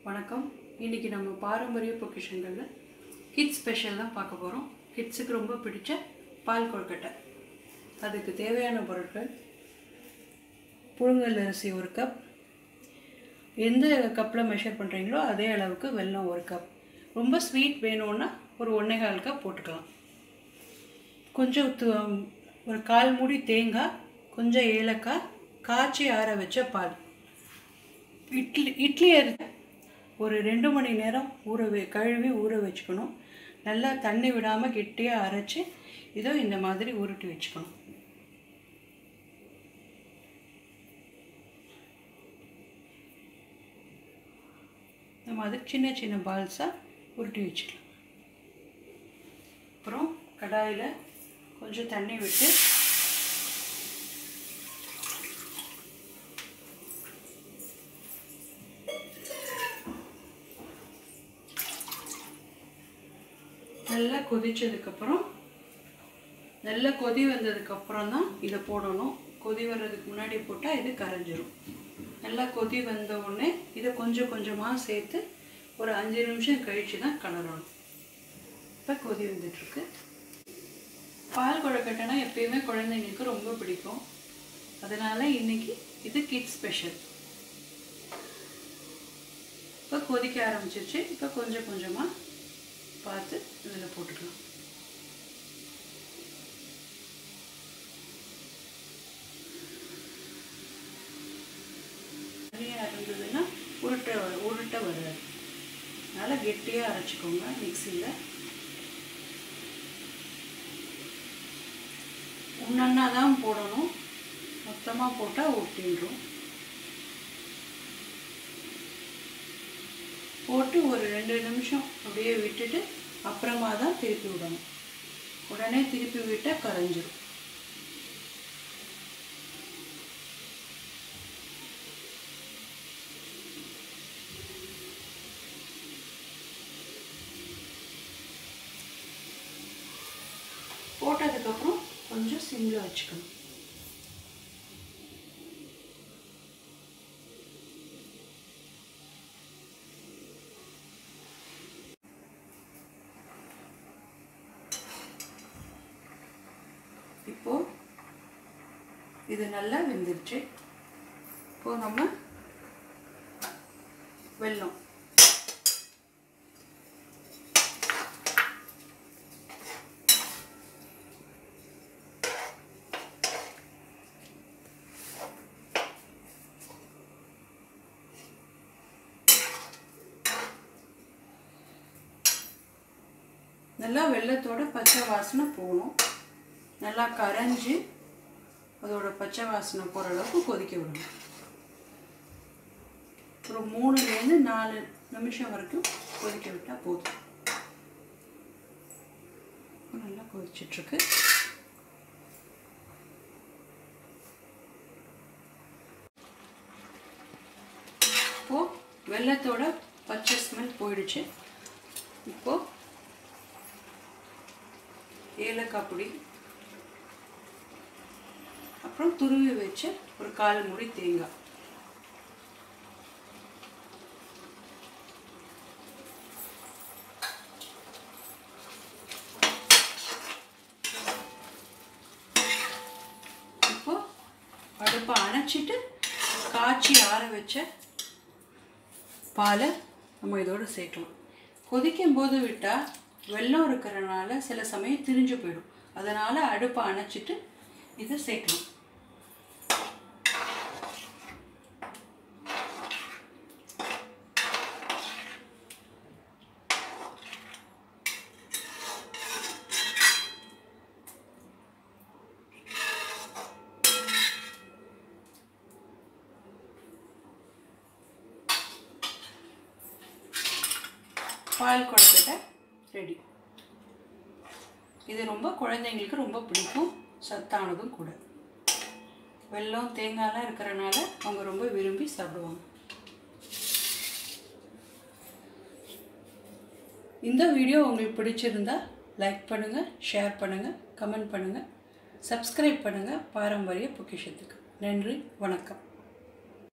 வணக்கம் இன்றைக்கி நம்ம பாரம்பரிய பொக்கிஷங்களில் கிட்ஸ் ஸ்பெஷல் தான் பார்க்க போகிறோம் கிட்ஸுக்கு ரொம்ப பிடிச்ச பால் கொழுக்கட்டை அதுக்கு தேவையான பொருட்கள் புழுங்கல் அரிசி ஒரு கப் எந்த கப்பில் மெஷர் பண்ணுறீங்களோ அதே அளவுக்கு வெல்லம் ஒரு கப் ரொம்ப ஸ்வீட் வேணும்னா ஒரு ஒன்றேகால் கப் போட்டுக்கலாம் கொஞ்சம் து- ஒரு கால் மூடி தேங்காய் கொஞ்சம் ஏலக்காய் காய்ச்சி ஆற வச்ச பால் இட்லி இட்லி அரி ஒரு ரெண்டு மணி நேரம் ஊற வை கழுவி ஊற வச்சுக்கணும் நல்லா தண்ணி விடாமல் கெட்டியாக அரைச்சி இதோ இந்த மாதிரி உருட்டி வச்சுக்கணும் இந்த மாதிரி சின்ன சின்ன பால்ஸாக உருட்டி வச்சுக்கலாம் அப்புறம் கடாயில் கொஞ்சம் தண்ணி விட்டு நல்லா கொதிச்சதுக்கப்புறம் நல்லா கொதி வந்ததுக்கப்புறம் தான் இதை போடணும் கொதி வர்றதுக்கு முன்னாடி போட்டால் இது கரைஞ்சிரும் நல்லா கொதி வந்த உடனே இதை கொஞ்சம் கொஞ்சமாக சேர்த்து ஒரு அஞ்சு நிமிஷம் கழித்து தான் கலரணும் இப்போ கொதி வந்துட்டுருக்கு பால் கொழுக்கட்டைனா எப்பயுமே குழந்தைங்களுக்கு ரொம்ப பிடிக்கும் அதனால் இன்னைக்கு இது கிட்ஸ் ஸ்பெஷல் இப்போ கொதிக்க ஆரம்பிச்சிருச்சு இப்போ கொஞ்சம் கொஞ்சமாக பார்த்து இதில் போட்டுக்கலாம் தண்ணியாக இருந்ததுன்னா உருட்டை வ- உருட்டை வராது அதனால் கெட்டியாக அரைச்சிக்கோங்க மிக்சியில் ஒன்றா தான் போடணும் மொத்தமாக போட்டால் ஒட்டின்றோம் போட்டு ஒரு ரெண்டு நிமிஷம் அப்படியே விட்டுட்டு அப்புறமா தான் திருப்பி விடணும் உடனே திருப்பி விட்டால் கரைஞ்சிரும் போட்டதுக்கப்புறம் கொஞ்சம் சிம்மில் வச்சுக்கணும் இப்போ இது நல்லா வெந்துருச்சு இப்போ நம்ம வெல்லம் நல்லா வெள்ளத்தோட பச்சை வாசனை போகணும் நல்லா கரைஞ்சி அதோட பச்சை வாசனை போகிற அளவுக்கு கொதிக்க விடணும் ஒரு மூணுலேருந்து நாலு நிமிஷம் வரைக்கும் கொதிக்க விட்டால் போதும் நல்லா கொதிச்சிட்ருக்கு இப்போது வெள்ளத்தோட பச்சை ஸ்மெல் போயிடுச்சு இப்போது ஏலக்காய் பொடி அப்புறம் துருவி வச்ச ஒரு கால் மூடி தேங்காய் இப்போ அடுப்பை அணைச்சிட்டு காய்ச்சி ஆற வச்ச பாலை நம்ம இதோட சேர்க்கலாம் கொதிக்கும் போது விட்டால் வெல்லம் இருக்கிறனால சில சமயம் திரிஞ்சு போயிடும் அதனால் அடுப்பை அணைச்சிட்டு இதை சேர்க்கலாம் பால் கொழுக்கட்டை ரெடி இது ரொம்ப குழந்தைங்களுக்கு ரொம்ப பிடிக்கும் சத்தானதும் கூட வெல்லம் தேங்காய்லாம் இருக்கிறனால அவங்க ரொம்ப விரும்பி சாப்பிடுவாங்க இந்த வீடியோ உங்களுக்கு பிடிச்சிருந்தா லைக் பண்ணுங்கள் ஷேர் பண்ணுங்கள் கமெண்ட் பண்ணுங்கள் சப்ஸ்கிரைப் பண்ணுங்கள் பாரம்பரிய பொக்கிஷத்துக்கு நன்றி வணக்கம்